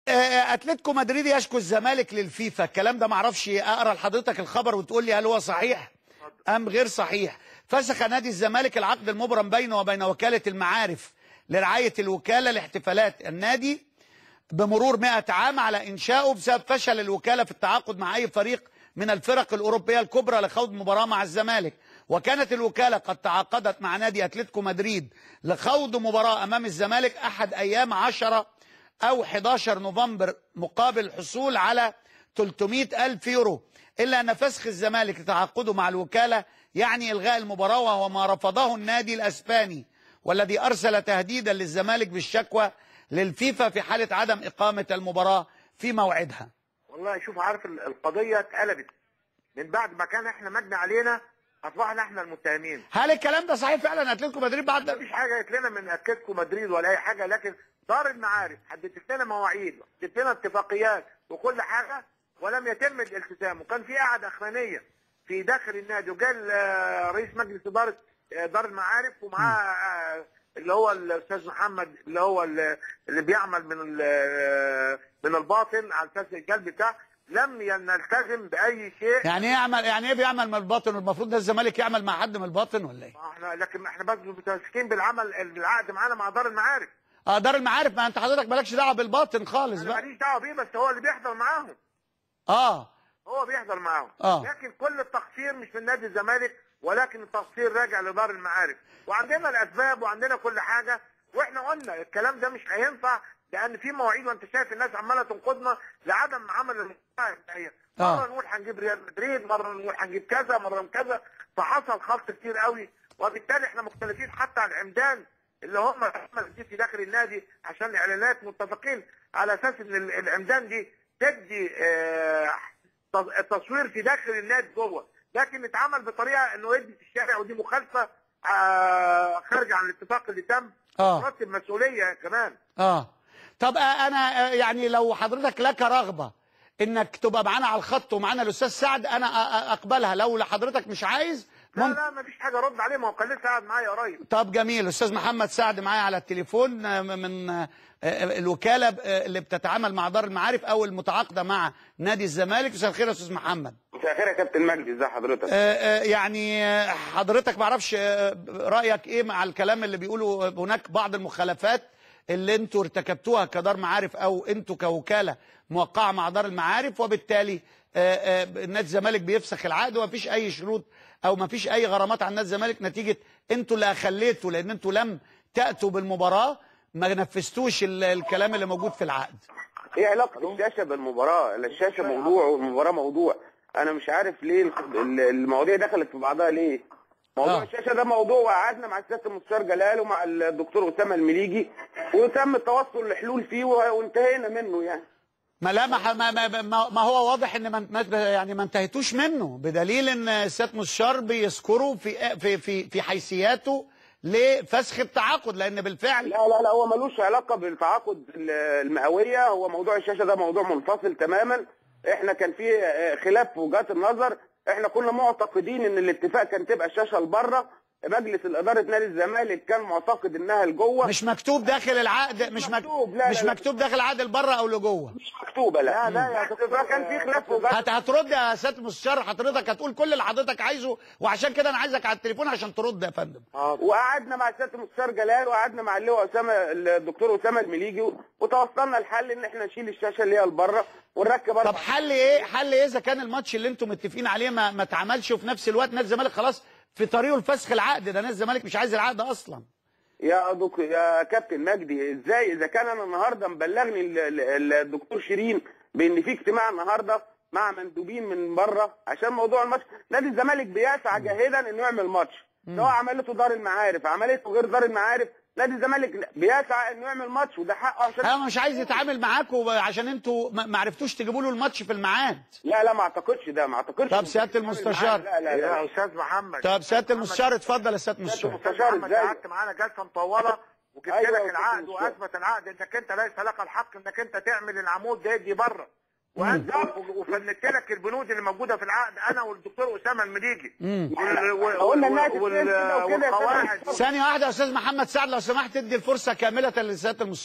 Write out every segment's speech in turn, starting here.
آه، اتلتيكو مدريد يشكو الزمالك للفيفا الكلام ده معرفش اقرا لحضرتك الخبر وتقول لي هل هو صحيح ام غير صحيح فسخ نادي الزمالك العقد المبرم بينه وبين وكاله المعارف لرعايه الوكاله لاحتفالات النادي بمرور 100 عام على انشائه بسبب فشل الوكاله في التعاقد مع اي فريق من الفرق الاوروبيه الكبرى لخوض مباراه مع الزمالك وكانت الوكاله قد تعاقدت مع نادي اتلتيكو مدريد لخوض مباراه امام الزمالك احد ايام 10 او 11 نوفمبر مقابل الحصول على 300 ألف يورو إلا أن فسخ الزمالك لتعاقده مع الوكالة يعني إلغاء المباراة وهو ما رفضه النادي الأسباني والذي أرسل تهديدا للزمالك بالشكوى للفيفا في حالة عدم إقامة المباراة في موعدها والله شوف عارف ال- القضيه اتقلبت من بعد ما كان احنا مجني علينا اصبحنا احنا المتهمين هل الكلام ده صحيح فعلا أتلتيكو مدريد بعد مفيش حاجه جت لنا من اتلتيكو مدريد ولا اي حاجه لكن دار المعارف حددت لنا مواعيد حددت لنا اتفاقيات وكل حاجه ولم يتم الالتزام وكان في قعده اخرانيه في داخل النادي وجاء آه، رئيس مجلس اداره آه، دار المعارف ومعاه آه، اللي هو الاستاذ محمد اللي هو ال- اللي بيعمل من ال- آه، من الباطن على اساس الجلب بتاع لم نلتزم باي شيء يعني ايه يعمل يعني ايه بيعمل من الباطن والمفروض ده الزمالك يعمل مع حد من الباطن ولا ايه؟ احنا لكن احنا بس متمسكين بالعمل العقد معانا مع دار المعارف اه دار المعارف ما انت حضرتك مالكش دعوه بالباطن خالص انا بقى ماليش دعوه بيه بس هو اللي بيحضر معاهم اه هو بيحضر معاهم آه. لكن كل التقصير مش من نادي الزمالك ولكن التقصير راجع لدار المعارف وعندنا الاسباب وعندنا كل حاجه واحنا قلنا الكلام ده مش هينفع لان في مواعيد وانت شايف الناس عماله تنقضنا لعدم عمل المباراه النهائيه آه. مره نقول هنجيب ريال مدريد مره نقول هنجيب كذا مره كذا فحصل خلط كتير قوي وبالتالي احنا مختلفين حتى على العمدان اللي هم عمل دي في داخل النادي عشان الاعلانات متفقين على اساس ان ال- العمدان دي تدي آه، تص- التصوير في داخل النادي جوه لكن اتعمل بطريقه انه يدي في الشارع ودي مخالفه آه، خارجه عن الاتفاق اللي تم آه. ترتب مسؤوليه كمان اه طب آه انا آه يعني لو حضرتك لك رغبه انك تبقى معانا على الخط ومعانا الاستاذ سعد انا أ- أ- اقبلها لو حضرتك مش عايز لا ممكن لا مفيش حاجه رد عليه ما هو كان لسه قاعد معايا قريب طب جميل استاذ محمد سعد معايا على التليفون آه، من آه، آه، الوكاله آه، اللي بتتعامل مع دار المعارف او المتعاقده مع نادي الزمالك مساء الخير يا استاذ محمد مساء الخير يا كابتن مجدي ازي حضرتك آه، آه، يعني آه، حضرتك معرفش آه، رايك ايه مع الكلام اللي بيقولوا هناك بعض المخالفات اللي انتوا ارتكبتوها كدار معارف او انتوا كوكاله موقعه مع دار المعارف وبالتالي آه، آه، نادي الزمالك بيفسخ العقد ومفيش اي شروط او مفيش اي غرامات على نادي الزمالك نتيجه انتوا اللي اخليتوا لان انتوا لم تاتوا بالمباراه ما نفذتوش ال- الكلام اللي موجود في العقد ايه علاقه الشاشه بالمباراه الشاشه موضوع والمباراه موضوع انا مش عارف ليه ال- ال- المواضيع دخلت في بعضها ليه موضوع آه. الشاشه ده موضوع وقعدنا مع سياده المستشار جلال ومع الدكتور اسامه المليجي وتم التوصل لحلول فيه و- وانتهينا منه يعني ما لا ما, ما, ما, ما ما هو واضح ان ما ما- يعني ما انتهيتوش منه بدليل ان سياده مستشار بيذكروا في في في في حيثياته لفسخ التعاقد لان بالفعل لا لا لا هو ملوش علاقه بالتعاقد ال- المئويه هو موضوع الشاشه ده موضوع منفصل تماما احنا كان في آه، خلاف في وجهات النظر احنا كنا معتقدين ان الاتفاق كان تبقى الشاشه لبره مجلس الاداره نادي الزمالك كان معتقد انها لجوه مش مكتوب داخل العقد مش مك مكتوب، لا، مش لا، لا. مكتوب داخل العقد لبره او لجوه مش مكتوبه لا لا، لا يا دكتور، ده كان في خلاف في وجهات هت هترد يا سياده المستشار حضرتك هتقول كل اللي حضرتك عايزه وعشان كده انا عايزك على التليفون عشان ترد يا فندم وقعدنا مع سياده المستشار جلال وقعدنا مع اللواء اسامه الدكتور اسامه المليجي وتوصلنا لحل ان احنا نشيل الشاشه اللي هي لبره ونركب طب اربع حل ايه حل ايه اذا كان الماتش اللي انتم متفقين عليه ما ما اتعملش وفي نفس الوقت نادي الزمالك خلاص في طريقه لفسخ العقد ده نادي الزمالك مش عايز العقد اصلا يا دك... يا كابتن مجدي ازاي اذا كان انا النهارده مبلغني ال- ال- الدكتور شيرين بان في اجتماع النهارده مع مندوبين من بره عشان موضوع الماتش نادي الزمالك بيسعى جاهدا انه يعمل ماتش سواء عملته دار المعارف عملته غير دار المعارف نادي الزمالك بيسعى انه يعمل ماتش وده حقه عشان هو مش عايز يتعامل معاكم عشان انتوا ما ما عرفتوش تجيبوا له الماتش في الميعاد لا لا ما اعتقدش ده ما اعتقدش طب سيادة المستشار. لا لا لا يا استاذ محمد طب سياده المستشار اتفضل يا سياده المستشار المستشار استاذ محمد ازاي؟ قعدت معانا جلسه مطوله وجبت أيوة لك يا العقد أستاذ مستشار. واثبت العقد انك انت ليس لك الحق انك انت تعمل العمود ده يدي بره وانت وفندت لك البنود اللي موجوده في العقد انا والدكتور اسامه المليجي وال- وال- قلنا إنها تتفهم وال- كده وكده يا والقواعد سيدي. ثانيه واحده يا استاذ محمد سعد لو سمحت تدي الفرصه كامله لسياده المستشار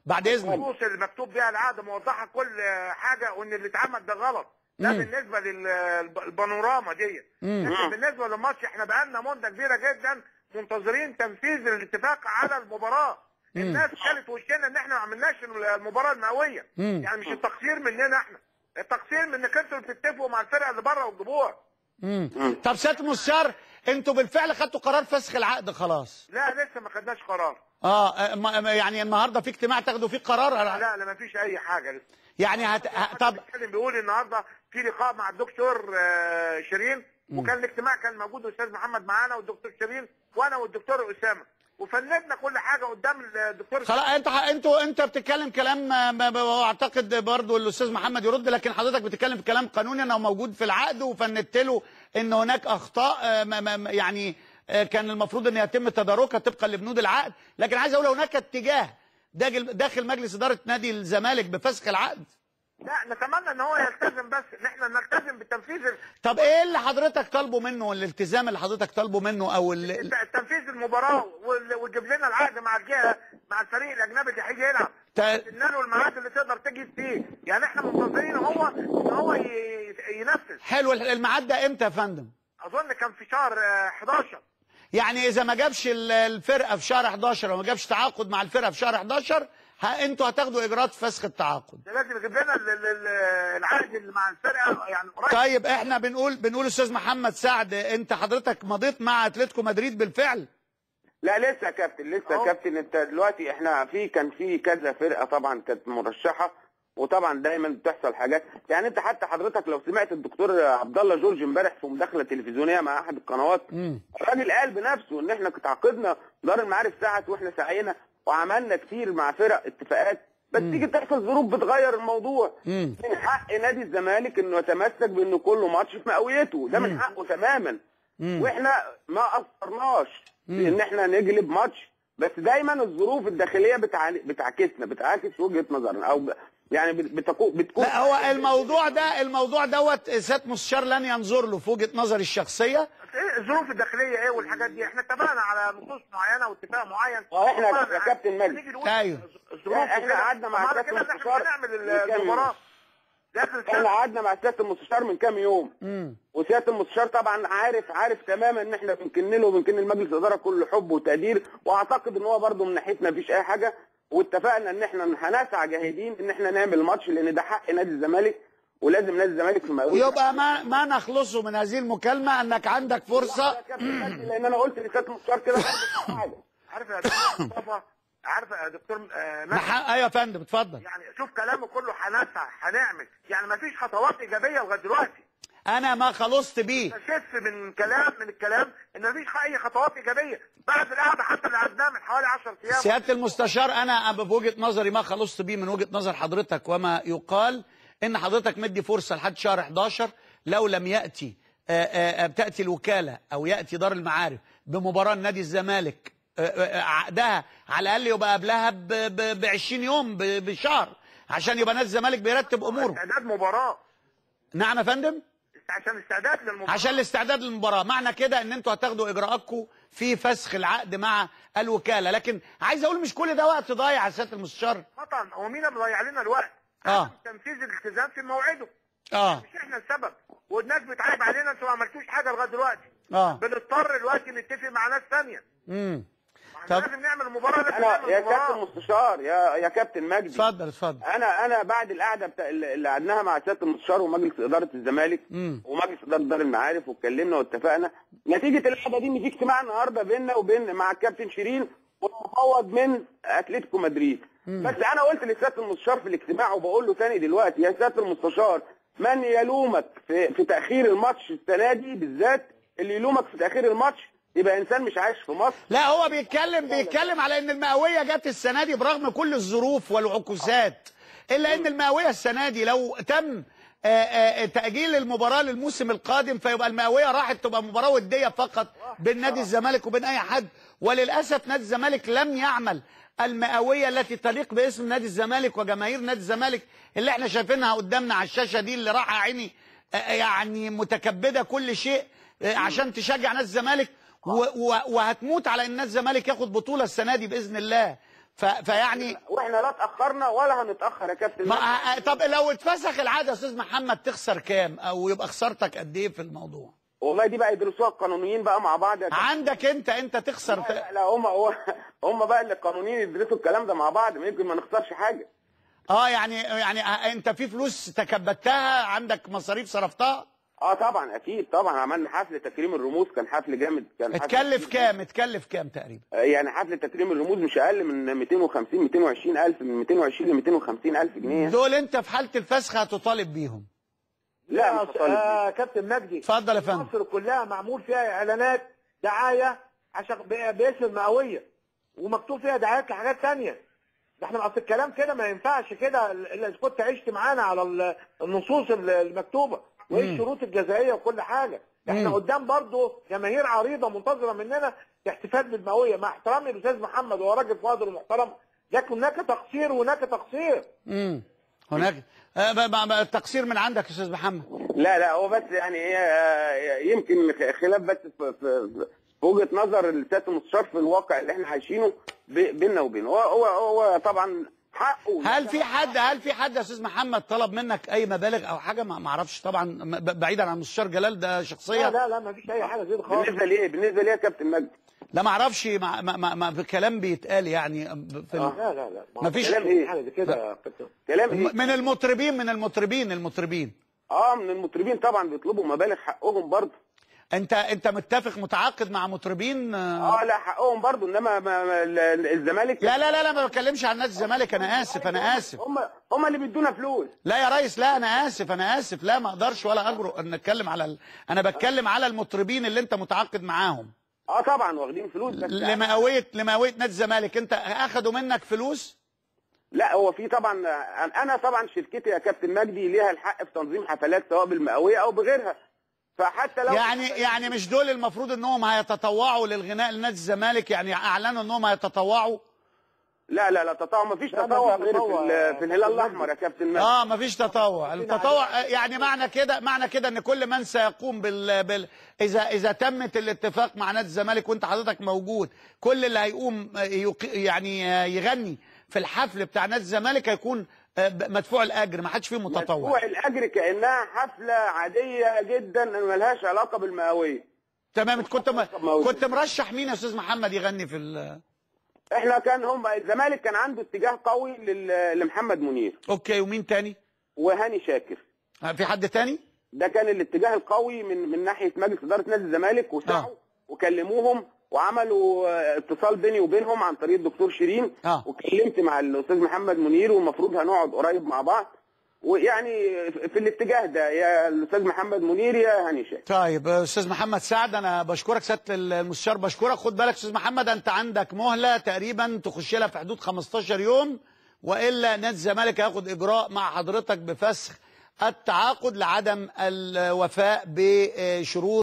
بعد اذنك النصوص اللي مكتوب بيها العقد موضحه كل حاجه وان اللي اتعمل ده غلط ده مم. بالنسبه للبانوراما دي مم. لكن بالنسبه للماتش احنا بقالنا مده كبيره جدا منتظرين تنفيذ الاتفاق على المباراه الناس كانت وشنا ان احنا ما عملناش المباراه المئويه مم. يعني مش التقصير مننا احنا التقصير من انك انتوا اللي بتتفقوا مع الفرقه اللي بره وتجيبوها مم. طب سياده المستشار انتوا بالفعل خدتوا قرار فسخ العقد خلاص لا لسه ما خدناش قرار اه آه، ما- ما- يعني النهارده في اجتماع تاخدوا فيه قرار لا لا ما فيش اي حاجه لسه يعني هت... ه- طب بيتكلم بيقول النهارده في لقاء مع الدكتور آه، شيرين وكان الاجتماع كان موجود الاستاذ محمد معانا والدكتور شيرين وانا والدكتور اسامه وفندنا كل حاجه قدام الدكتور خلاص انت انتوا انت بتتكلم كلام آه، ب- ب- واعتقد برضو الاستاذ محمد يرد لكن حضرتك بتتكلم في كلام قانوني انه موجود في العقد وفندت له ان هناك اخطاء آه، ما- ما- ما- يعني آه، كان المفروض ان يتم تداركها طبقا لبنود العقد لكن عايز اقول هناك اتجاه داخل داخل مجلس اداره نادي الزمالك بفسخ العقد لا نتمنى ان هو يلتزم بس ان احنا نلتزم بتنفيذ ال- طب ايه اللي حضرتك طالبه منه الالتزام اللي حضرتك طالبه منه او ال... تنفيذ المباراه وال- ويجيب لنا العقد مع الجهه مع الفريق الاجنبي اللي هيجي يلعب تا- قلنا له الميعاد اللي تقدر تجي فيه يعني احنا منتظرين هو ان هو ي- ينفذ حلو الميعاد ده امتى يا فندم اظن كان في شهر آه، 11 يعني اذا ما جابش ال- الفرقه في شهر 11 وما جابش تعاقد مع الفرقه في شهر 11 ها انتوا هتاخدوا اجراءات فسخ التعاقد ده لازم يجيب لنا ال- ال- ال- العقد اللي مع الفرقه يعني قريب طيب احنا بنقول بنقول استاذ محمد سعد انت حضرتك مضيت مع اتلتيكو مدريد بالفعل لا لسه يا كابتن لسه يا أهو. كابتن انت دلوقتي احنا في كان في كذا فرقه طبعا كانت مرشحه وطبعا دايما بتحصل حاجات يعني انت حتى حضرتك لو سمعت الدكتور عبد الله جورج امبارح في مداخله تلفزيونيه مع احد القنوات مم. الراجل قال بنفسه ان احنا تعاقدنا دار المعارف ساعت واحنا سعينا وعملنا كتير مع فرق اتفاقات بس تيجي تحصل ظروف بتغير الموضوع مم. من حق نادي الزمالك انه يتمسك بانه كل ماتش في مئويته ده من حقه تماما واحنا ما قصرناش في ان احنا نجلب ماتش بس دايما الظروف الداخليه بتع... بتعكسنا بتعاكس وجهه نظرنا او ب... يعني بت- بتكو... بتكون لا هو الموضوع ده الموضوع دوت سياده مستشار لن ينظر له في وجهه نظري الشخصيه ايه الظروف الداخليه ايه والحاجات دي احنا اتفقنا على نصوص معينه واتفاق معين اه احنا طبعاً يا كابتن مجدي. هنيجي نقول أيوه. الظروف احنا وكده. قعدنا مع طب معنى كابتن كده ان احنا مستشار مش هنعمل من كام يوم. المباراه داخل احنا السنه قعدنا مع سياده المستشار من كام يوم مم. وسياده المستشار طبعا عارف عارف تماما ان احنا بنكن له وبنكن المجلس الاداره كل حب وتقدير واعتقد ان هو برده من ناحيتنا مفيش اي حاجه واتفقنا ان احنا هنسعى جاهدين ان احنا نعمل ماتش لان ده حق نادي الزمالك ولازم نادي الزمالك في مقاول يبقى ما ما نخلصه من هذه المكالمه انك عندك فرصه يا كابتن مجدي، لان انا قلت لسياده المستشار كده برضه حاجه عارف يا دكتور مصطفى عارف يا دكتور آه، مجدي، نح- ايوه يا فندم اتفضل يعني شوف كلامه كله هنسعى هنعمل يعني ما فيش خطوات ايجابيه لغايه دلوقتي انا ما خلصت بيه شف من كلام من الكلام ان ما فيش اي خطوات ايجابيه بعد القعده حتى اللي قعدناها من حوالي 10 ايام سياده المستشار انا بوجهه نظري ما خلصت بيه من وجهه نظر حضرتك وما يقال ان حضرتك مدي فرصه لحد شهر 11 لو لم ياتي آه، آه، آه، تاتي الوكاله او ياتي دار المعارف بمباراه نادي الزمالك آه، آه، عقدها على الاقل يبقى قبلها ب 20 يوم ب- بشهر عشان يبقى نادي الزمالك بيرتب اموره استعداد مباراه نعم يا فندم عشان استعداد للمباراه عشان الاستعداد للمباراه معنى كده ان انتوا هتاخدوا اجراءاتكم في فسخ العقد مع الوكاله لكن عايز اقول مش كل ده وقت ضايع يا سياده المستشار طبعا هو مين اللي ضيع لنا الوقت؟ آه. تنفيذ الالتزام في موعده اه مش احنا السبب والناس بتعيب علينا انتوا ما عملتوش حاجه لغايه دلوقتي اه بنضطر دلوقتي نتفق مع ناس ثانيه امم طب طب- لازم نعمل مباراه لازم انا نعمل يا كابتن مباراه مستشار يا يا كابتن مجدي اتفضل اتفضل انا انا بعد القعده بتاع اللي قعدناها مع سياده المستشار ومجلس اداره الزمالك مم. ومجلس اداره دار المعارف واتكلمنا واتفقنا نتيجه القعده دي ان في اجتماع النهارده بيننا وبين مع الكابتن شيرين والمفوض من اتلتيكو مدريد بس انا قلت لسياده المستشار في الاجتماع وبقول له تاني دلوقتي يا سياده المستشار من يلومك في في تاخير الماتش السنه دي بالذات اللي يلومك في تاخير الماتش يبقى انسان مش عايش في مصر لا هو بيتكلم بيتكلم على ان المئويه جت السنه دي برغم كل الظروف والعكوسات الا ان المئويه السنه دي لو تم آه، آه، تاجيل المباراه للموسم القادم فيبقى المئويه راحت تبقى مباراه وديه فقط بين نادي الزمالك وبين اي حد وللاسف نادي الزمالك لم يعمل المئويه التي تليق باسم نادي الزمالك وجماهير نادي الزمالك اللي احنا شايفينها قدامنا على الشاشه دي اللي راح عيني آه، يعني متكبده كل شيء آه، عشان تشجع نادي الزمالك و- و- وهتموت على ان نادي الزمالك ياخد بطوله السنه دي باذن الله ف... فيعني واحنا لا اتاخرنا ولا هنتاخر يا كابتن ما... مجدي. طب لو اتفسخ العاده يا استاذ محمد تخسر كام او يبقى خسارتك قد ايه في الموضوع والله دي بقى يدرسوها القانونيين بقى مع بعض يا كابتن. عندك انت انت تخسر لا, ت... لا, لا هم هو هم بقى اللي القانونيين يدرسوا الكلام ده مع بعض ما يمكن ما نخسرش حاجه اه يعني يعني انت في فلوس تكبدتها عندك مصاريف صرفتها اه طبعا اكيد طبعا عملنا حفل تكريم الرموز كان حفل جامد كان حفل اتكلف كام اتكلف كام تقريبا آه، يعني حفل تكريم الرموز مش اقل من 250 220 الف من 220 ل 250 الف جنيه دول انت في حاله الفسخ هتطالب بيهم لا مش هطالب بيه. آه كابتن مجدي اتفضل يا فندم مصر كلها معمول فيها اعلانات دعايه عشان ب- باسم المئويه ومكتوب فيها دعايات لحاجات تانية ده احنا اصل الكلام كده ما ينفعش كده الا اذا كنت عشت معانا على ال- النصوص ال- المكتوبه وايه الشروط الجزائيه وكل حاجه احنا مم. قدام برضه جماهير عريضه منتظره مننا احتفال بالمئويه مع احترامي للاستاذ محمد وهو راجل فاضل ومحترم لكن هناك تقصير وهناك تقصير امم هناك آه، ب- ب- ب- التقصير من عندك يا استاذ محمد لا لا هو بس يعني ايه آه، يمكن خلاف بس في, في, في وجهه نظر السياده المستشار في الواقع اللي احنا عايشينه ب- بيننا وبينه هو هو هو طبعا حقه هل في حد هل في حد يا استاذ محمد طلب منك اي مبالغ او حاجه ما ما اعرفش طبعا م- ب- بعيدا عن المستشار جلال ده لا شخصيه لا لا ما فيش اي حاجه زي دي خالص بالنسبه ليه بالنسبه ليه يا كابتن مجدي لا ما اعرفش ما ما ما, ما في كلام بيتقال يعني في ال- لا لا لا ما فيش- كلام ايه حاجه زي كده يا كابتن كلام ايه من المطربين من المطربين المطربين اه من المطربين طبعا بيطلبوا مبالغ حقهم برضه انت انت متفق متعاقد مع مطربين آه، اه لا حقهم برضه انما ما ما ال- ال- الزمالك لا لا لا لا ما بتكلمش عن نادي الزمالك انا اسف انا اسف هم هم اللي بيدونا فلوس لا يا ريس لا انا اسف انا اسف لا ما اقدرش ولا اجرؤ ان اتكلم على ال... انا بتكلم على المطربين اللي انت متعاقد معاهم اه طبعا واخدين فلوس بس لمئويه لمئويه نادي الزمالك انت اخدوا منك فلوس لا هو في طبعا انا طبعا شركتي يا كابتن مجدي ليها الحق في تنظيم حفلات سواء بالمئويه او بغيرها فحتى لو يعني يعني مش دول المفروض انهم هيتطوعوا للغناء لنادي الزمالك يعني اعلنوا انهم هيتطوعوا لا لا لا تطوع ما فيش لا، تطوع مفيش غير في, تطوع ال- يا في الهلال كابتن الاحمر يا كابتن مجدي اه مفيش تطوع التطوع يعني معنى كده معنى كده ان كل من سيقوم بال, بال اذا اذا تمت الاتفاق مع نادي الزمالك وانت حضرتك موجود كل اللي هيقوم يق... يعني يغني في الحفل بتاع نادي الزمالك هيكون آه، مدفوع الاجر ما حدش فيه مدفوع متطوع الاجر كانها حفله عاديه جدا ملهاش علاقه بالمئويه تمام كنت م... موجود. كنت مرشح مين يا استاذ محمد يغني في ال... احنا كان هم الزمالك كان عنده اتجاه قوي لل- لمحمد منير اوكي ومين تاني وهاني شاكر آه، في حد تاني ده كان الاتجاه القوي من من ناحيه مجلس اداره نادي الزمالك وسعوا آه. وكلموهم وعملوا آه، اتصال بيني وبينهم عن طريق الدكتور شيرين آه. وكلمت مع الاستاذ محمد منير والمفروض هنقعد قريب مع بعض ويعني في الاتجاه ده يا الاستاذ محمد منير يا هاني شاكر طيب استاذ محمد سعد انا بشكرك سياده المستشار بشكرك خد بالك استاذ محمد انت عندك مهله تقريبا تخش لها في حدود 15 يوم والا نادي الزمالك هياخد اجراء مع حضرتك بفسخ التعاقد لعدم الوفاء بشروط